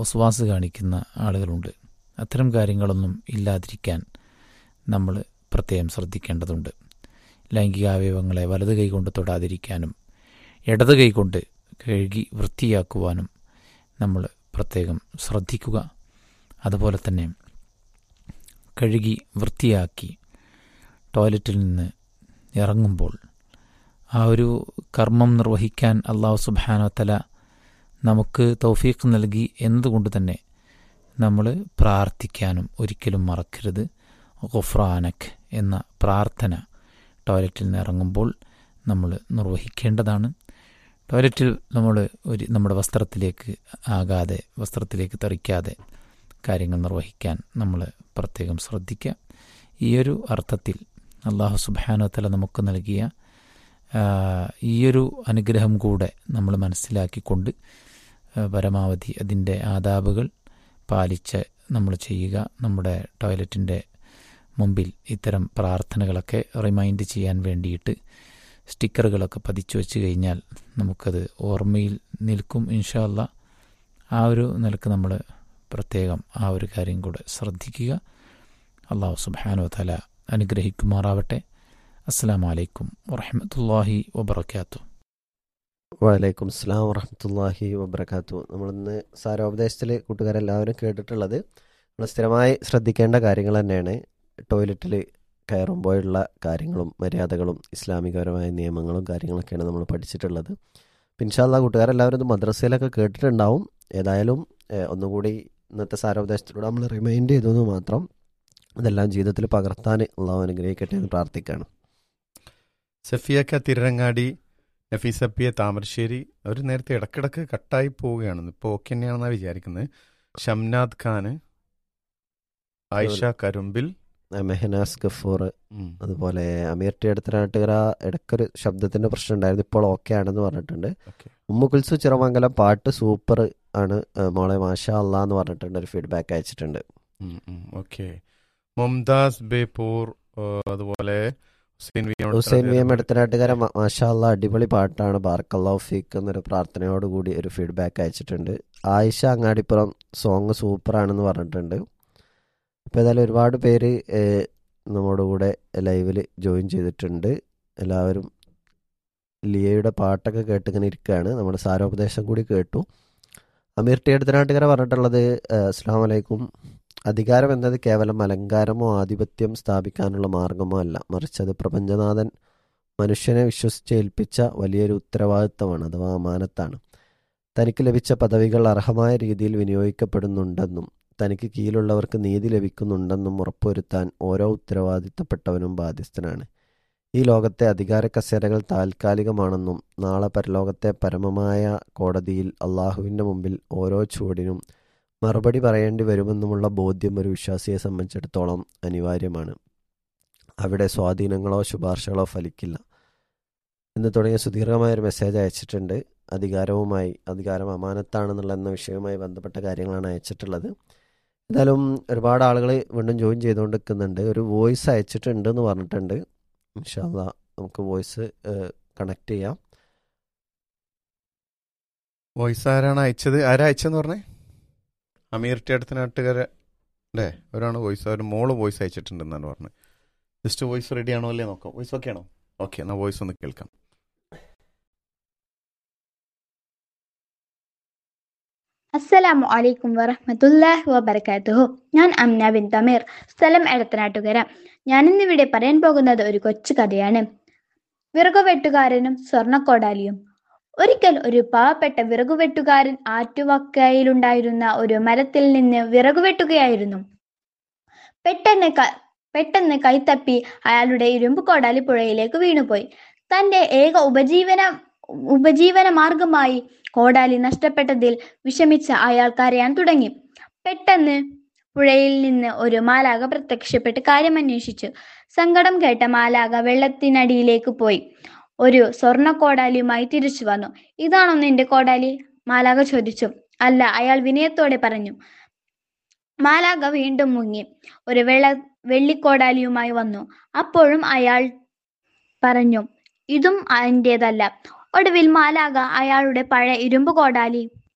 വസ്വാസ് കാണിക്കുന്ന ആളുകളുണ്ട് അത്തരം കാര്യങ്ങളൊന്നും ഇല്ലാതിരിക്കാൻ നമ്മൾ പ്രത്യേകം ശ്രദ്ധിക്കേണ്ടതുണ്ട് ലൈംഗികാവയവങ്ങളെ വലത് കൈകൊണ്ട് തൊടാതിരിക്കാനും ഇടത് കൈകൊണ്ട് കഴുകി വൃത്തിയാക്കുവാനും നമ്മൾ പ്രത്യേകം ശ്രദ്ധിക്കുക അതുപോലെ തന്നെ കഴുകി വൃത്തിയാക്കി ടോയ്ലറ്റിൽ നിന്ന് ഇറങ്ങുമ്പോൾ ആ ഒരു കർമ്മം നിർവഹിക്കാൻ അള്ളാഹു സുബാനോത്തല നമുക്ക് തൗഫീഖ് നൽകി എന്നതുകൊണ്ട് തന്നെ നമ്മൾ പ്രാർത്ഥിക്കാനും ഒരിക്കലും മറക്കരുത് ഗുഫ്രാനക് എന്ന പ്രാർത്ഥന ടോയ്ലറ്റിൽ നിന്ന് ഇറങ്ങുമ്പോൾ നമ്മൾ നിർവഹിക്കേണ്ടതാണ് ടോയ്ലറ്റിൽ നമ്മൾ ഒരു നമ്മുടെ വസ്ത്രത്തിലേക്ക് ആകാതെ വസ്ത്രത്തിലേക്ക് തെറിക്കാതെ കാര്യങ്ങൾ നിർവഹിക്കാൻ നമ്മൾ പ്രത്യേകം ശ്രദ്ധിക്കുക ഈയൊരു അർത്ഥത്തിൽ അള്ളാഹു സുബാനോത്തല നമുക്ക് നൽകിയ ഈയൊരു അനുഗ്രഹം കൂടെ നമ്മൾ മനസ്സിലാക്കിക്കൊണ്ട് പരമാവധി അതിൻ്റെ ആദാബുകൾ പാലിച്ച് നമ്മൾ ചെയ്യുക നമ്മുടെ ടോയ്ലറ്റിൻ്റെ മുമ്പിൽ ഇത്തരം പ്രാർത്ഥനകളൊക്കെ റിമൈൻഡ് ചെയ്യാൻ വേണ്ടിയിട്ട് സ്റ്റിക്കറുകളൊക്കെ പതിച്ചു വെച്ച് കഴിഞ്ഞാൽ നമുക്കത് ഓർമ്മയിൽ നിൽക്കും ഇൻഷാല്ല ആ ഒരു നിലക്ക് നമ്മൾ പ്രത്യേകം ആ ഒരു കാര്യം കൂടെ ശ്രദ്ധിക്കുക അള്ളാഹു സുബാനോ തല അനുഗ്രഹിക്കുമാറാവട്ടെ അസ്സാം വലൈക്കും വറഹമത്തല്ലാഹി വബർക്കാത്തു വലൈക്കും സ്ലാം വറഹമത്തല്ലാഹി വബർക്കാത്തു നമ്മളിന്ന് സാരോപദേശത്തിൽ കൂട്ടുകാരെല്ലാവരും കേട്ടിട്ടുള്ളത് നമ്മൾ സ്ഥിരമായി ശ്രദ്ധിക്കേണ്ട കാര്യങ്ങൾ തന്നെയാണ് ടോയ്ലറ്റിൽ കയറുമ്പോഴുള്ള കാര്യങ്ങളും മര്യാദകളും ഇസ്ലാമികപരമായ നിയമങ്ങളും കാര്യങ്ങളൊക്കെയാണ് നമ്മൾ പഠിച്ചിട്ടുള്ളത് പിൻഷാല്ല കൂട്ടുകാരെല്ലാവരും ഇത് മദ്രസയിലൊക്കെ കേട്ടിട്ടുണ്ടാവും ഏതായാലും ഒന്നുകൂടി ഇന്നത്തെ സാരോപദേശത്തിലൂടെ നമ്മൾ റിമൈൻഡ് ചെയ്തു മാത്രം അതെല്ലാം ജീവിതത്തിൽ പകർത്താൻ അള്ളാഹു അനുഗ്രഹിക്കട്ടെ എന്ന് പ്രാർത്ഥിക്കുകയാണ് സഫിയക്ക തിരങ്ങാടി നഫീസപ്പിയ താമരശ്ശേരി അവർ നേരത്തെ ഇടക്കിടക്ക് കട്ടായി പോവുകയാണ് ഇപ്പോൾ ഓക്കെ തന്നെയാണെന്നാണ് വിചാരിക്കുന്നത് ഷംനാദ് ഖാന് ആയിഷ കരുമ്പിൽ മെഹനാസ് ഗഫൂർ അതുപോലെ അമീർ ടി അടുത്തനാട്ടുകര ഇടയ്ക്കൊരു ശബ്ദത്തിന്റെ പ്രശ്നം ഉണ്ടായിരുന്നു ഇപ്പോൾ ഓക്കെ ആണെന്ന് പറഞ്ഞിട്ടുണ്ട് ഉമ്മ കുൽസു ചിറമംഗലം പാട്ട് സൂപ്പർ ആണ് മോളെ മാഷാ അല്ല എന്ന് പറഞ്ഞിട്ടുണ്ട് ഒരു ഫീഡ്ബാക്ക് അയച്ചിട്ടുണ്ട് ഓക്കെ മുംതാസ് ബേപൂർ അതുപോലെ ഹുസൈൻ വി എം എടുത്തനാട്ടുകാരൻ മാഷാ അല്ല അടിപൊളി പാട്ടാണ് ബാർക്കല്ലാഹു ഫീക്ക് എന്നൊരു പ്രാർത്ഥനയോട് കൂടി ഒരു ഫീഡ്ബാക്ക് അയച്ചിട്ടുണ്ട് ആയിഷ അങ്ങാടിപ്പുറം സോങ് സൂപ്പറാണെന്ന് പറഞ്ഞിട്ടുണ്ട് അപ്പോൾ ഏതായാലും ഒരുപാട് പേര് നമ്മുടെ കൂടെ ലൈവിൽ ജോയിൻ ചെയ്തിട്ടുണ്ട് എല്ലാവരും ലിയയുടെ പാട്ടൊക്കെ കേട്ടിങ്ങനെ ഇരിക്കുകയാണ് നമ്മുടെ സാരോപദേശം കൂടി കേട്ടു അമീർ ടി എടുത്തനാട്ടുകാരെ പറഞ്ഞിട്ടുള്ളത് അസ്സാം വലൈക്കും അധികാരം എന്നത് കേവലം അലങ്കാരമോ ആധിപത്യം സ്ഥാപിക്കാനുള്ള മാർഗമോ അല്ല മറിച്ച് അത് പ്രപഞ്ചനാഥൻ മനുഷ്യനെ വിശ്വസിച്ച് ഏൽപ്പിച്ച വലിയൊരു ഉത്തരവാദിത്തമാണ് അഥവാ അമാനത്താണ് തനിക്ക് ലഭിച്ച പദവികൾ അർഹമായ രീതിയിൽ വിനിയോഗിക്കപ്പെടുന്നുണ്ടെന്നും തനിക്ക് കീഴിലുള്ളവർക്ക് നീതി ലഭിക്കുന്നുണ്ടെന്നും ഉറപ്പുവരുത്താൻ ഓരോ ഉത്തരവാദിത്തപ്പെട്ടവനും ബാധ്യസ്ഥനാണ് ഈ ലോകത്തെ അധികാര കസേരകൾ താൽക്കാലികമാണെന്നും നാളെ പരലോകത്തെ പരമമായ കോടതിയിൽ അള്ളാഹുവിൻ്റെ മുമ്പിൽ ഓരോ ചുവടിനും മറുപടി പറയേണ്ടി വരുമെന്നുമുള്ള ബോധ്യം ഒരു വിശ്വാസിയെ സംബന്ധിച്ചിടത്തോളം അനിവാര്യമാണ് അവിടെ സ്വാധീനങ്ങളോ ശുപാർശകളോ ഫലിക്കില്ല എന്ന് തുടങ്ങിയ സുദീർഘമായ ഒരു മെസ്സേജ് അയച്ചിട്ടുണ്ട് അധികാരവുമായി അധികാരം അമാനത്താണെന്നുള്ള എന്ന വിഷയവുമായി ബന്ധപ്പെട്ട കാര്യങ്ങളാണ് അയച്ചിട്ടുള്ളത് എന്തായാലും ഒരുപാട് ആളുകൾ വീണ്ടും ജോയിൻ ചെയ്തുകൊണ്ട് നിൽക്കുന്നുണ്ട് ഒരു വോയിസ് അയച്ചിട്ടുണ്ട് എന്ന് പറഞ്ഞിട്ടുണ്ട് ഇൻഷാല്ല നമുക്ക് വോയിസ് കണക്ട് ചെയ്യാം വോയിസ് ആരാണ് അയച്ചത് ആരാ അയച്ചെന്ന് പറഞ്ഞേ അമീർ ടി അടുത്ത നാട്ടുകാരെ അല്ലേ ഒരാണ് വോയിസ് ഒരു മോള് വോയിസ് അയച്ചിട്ടുണ്ടെന്നാണ് പറഞ്ഞത് ജസ്റ്റ് വോയിസ് റെഡി ആണോ അല്ലേ നോക്കാം വോയിസ് ഓക്കെ ആണോ ഓക്കെ എന്നാൽ വോയിസ് ഒന്ന് കേൾക്കാം അസ്സലാമു അലൈക്കും വറഹ്മത്തുള്ളാഹി വബർക്കാത്തുഹു ഞാൻ അംന ബിൻ തമീർ സ്ഥലം എടത്തനാട്ടുകര ഞാനിന്നിവിടെ പറയാൻ പോകുന്നത് ഒരു കൊച്ചു കഥയാണ് വിറകുവെട്ടുകാരനും സ്വർണ്ണക്കോടാലിയും ഒരിക്കൽ ഒരു പാവപ്പെട്ട വിറകുവെട്ടുകാരൻ ആറ്റുവക്കയിലുണ്ടായിരുന്ന ഒരു മരത്തിൽ നിന്ന് വിറകുവെട്ടുകയായിരുന്നു പെട്ടെന്ന് പെട്ടെന്ന് കൈത്തപ്പി അയാളുടെ ഇരുമ്പ് കോടാലി പുഴയിലേക്ക് വീണുപോയി തന്റെ ഏക ഉപജീവന ഉപജീവന മാർഗമായി കോടാലി നഷ്ടപ്പെട്ടതിൽ വിഷമിച്ച അയാൾ കരയാൻ തുടങ്ങി പെട്ടെന്ന് പുഴയിൽ നിന്ന് ഒരു മാലാക പ്രത്യക്ഷപ്പെട്ട് കാര്യമന്വേഷിച്ചു സങ്കടം കേട്ട മാലാക വെള്ളത്തിനടിയിലേക്ക് പോയി ഒരു സ്വർണ്ണ കോടാലിയുമായി തിരിച്ചു വന്നു ഇതാണോ നിന്റെ കോടാലി മാലാക ചോദിച്ചു അല്ല അയാൾ വിനയത്തോടെ പറഞ്ഞു മാലാക വീണ്ടും മുങ്ങി ഒരു വെള്ള വെള്ളിക്കോടാലിയുമായി വന്നു അപ്പോഴും അയാൾ പറഞ്ഞു ഇതും എന്റേതല്ല ഒടുവിൽ മാലാക അയാളുടെ പഴയ ഇരുമ്പ് കോടാലി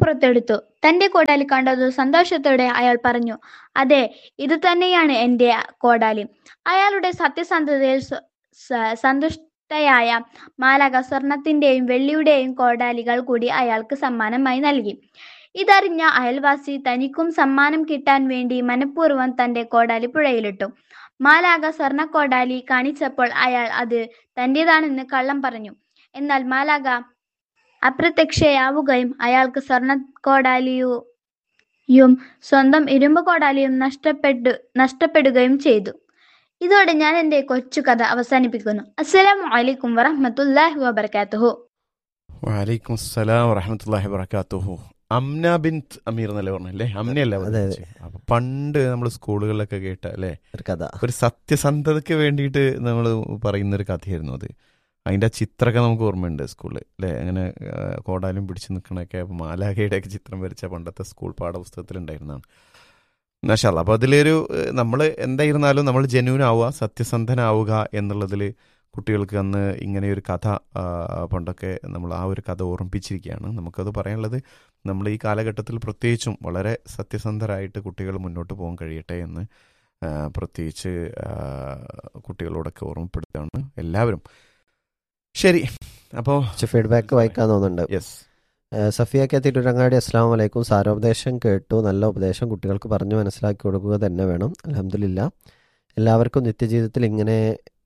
പുറത്തെടുത്തു തന്റെ കോടാലി കണ്ടത് സന്തോഷത്തോടെ അയാൾ പറഞ്ഞു അതെ ഇത് തന്നെയാണ് എന്റെ കോടാലി അയാളുടെ സത്യസന്ധതയിൽ സ- സ- സന്തുഷ്ടയായ മാലാക സ്വർണത്തിന്റെയും വെള്ളിയുടെയും കോടാലികൾ കൂടി അയാൾക്ക് സമ്മാനമായി നൽകി ഇതറിഞ്ഞ അയൽവാസി തനിക്കും സമ്മാനം കിട്ടാൻ വേണ്ടി മനഃപൂർവ്വം തന്റെ കോടാലി പുഴയിലിട്ടു മാലാക സ്വർണ്ണ കോടാലി കാണിച്ചപ്പോൾ അയാൾ അത് തന്റേതാണെന്ന് കള്ളം പറഞ്ഞു എന്നാൽ മാലാക അപ്രത്യക്ഷയാവുകയും അയാൾക്ക് സ്വർണ്ണ കോടാലിയും സ്വന്തം ഇരുമ്പ് കോടാലിയും നഷ്ടപ്പെട്ടു നഷ്ടപ്പെടുകയും ചെയ്തു ഇതോടെ ഞാൻ എൻ്റെ കൊച്ചു കഥ അവസാനിപ്പിക്കുന്നു അസ്സലാമു അലൈക്കും വറഹ്മത്തുള്ളാഹി വബർക്കാത്തുഹു വലൈക്കും അസ്സലാം വറഹമത്തല്ലാഹി വബർക്കാത്തുഹു അംന ബിൻ അമീർ എന്നല്ലേ പറഞ്ഞല്ലേ അംനയല്ല അതെ, അതെ. അപ്പൊ പണ്ട് നമ്മൾ സ്കൂളുകളിലൊക്കെ കേട്ട അല്ലേ ഒരു കഥ ഒരു സത്യസന്ധതയ്ക്ക് വേണ്ടിയിട്ട് നമ്മൾ പറയുന്ന ഒരു കഥയായിരുന്നു അത് അതിന്റെ ആ ചിത്രമൊക്കെ നമുക്ക് ഓർമ്മയുണ്ട് സ്കൂളിൽ അല്ലേ അങ്ങനെ ആ, കോടാലും പിടിച്ചു നിൽക്കണൊക്കെ മാലാഖയുടെ ഒക്കെ ചിത്രം വരച്ച പണ്ടത്തെ സ്കൂൾ പാഠപുസ്തകത്തിൽ ഉണ്ടായിരുന്നതാണ് മാഷാല്ല അപ്പോൾ അതിലൊരു നമ്മൾ എന്തായിരുന്നാലും നമ്മൾ ജെന്യൂൻ ആവുക സത്യസന്ധനാവുക എന്നുള്ളതിൽ കുട്ടികൾക്ക് അന്ന് ഇങ്ങനെയൊരു കഥ ആ, പണ്ടൊക്കെ നമ്മൾ ആ ഒരു കഥ ഓർമ്മിപ്പിച്ചിരിക്കുകയാണ് നമുക്കത് പറയാനുള്ളത് നമ്മൾ ഈ കാലഘട്ടത്തിൽ പ്രത്യേകിച്ചും വളരെ സത്യസന്ധരായിട്ട് കുട്ടികൾ മുന്നോട്ട് പോകാൻ കഴിയട്ടെ എന്ന് ആ, പ്രത്യേകിച്ച് ആ, കുട്ടികളോടൊക്കെ ഓർമ്മപ്പെടുത്തുകയാണ് എല്ലാവരും ശരി അപ്പോൾ കുറച്ച് ഫീഡ്ബാക്ക് വായിക്കാൻ തോന്നുന്നുണ്ട് യെസ് ഏഹ് സഫിയ കെ തിരുരങ്ങാടി അസ്സാം വലൈക്കും സാരോപദേശം കേട്ടു നല്ല ഉപദേശം കുട്ടികൾക്ക് പറഞ്ഞു മനസ്സിലാക്കി കൊടുക്കുക തന്നെ വേണം അലഹമില്ല എല്ലാവർക്കും നിത്യജീവിതത്തിൽ ഇങ്ങനെ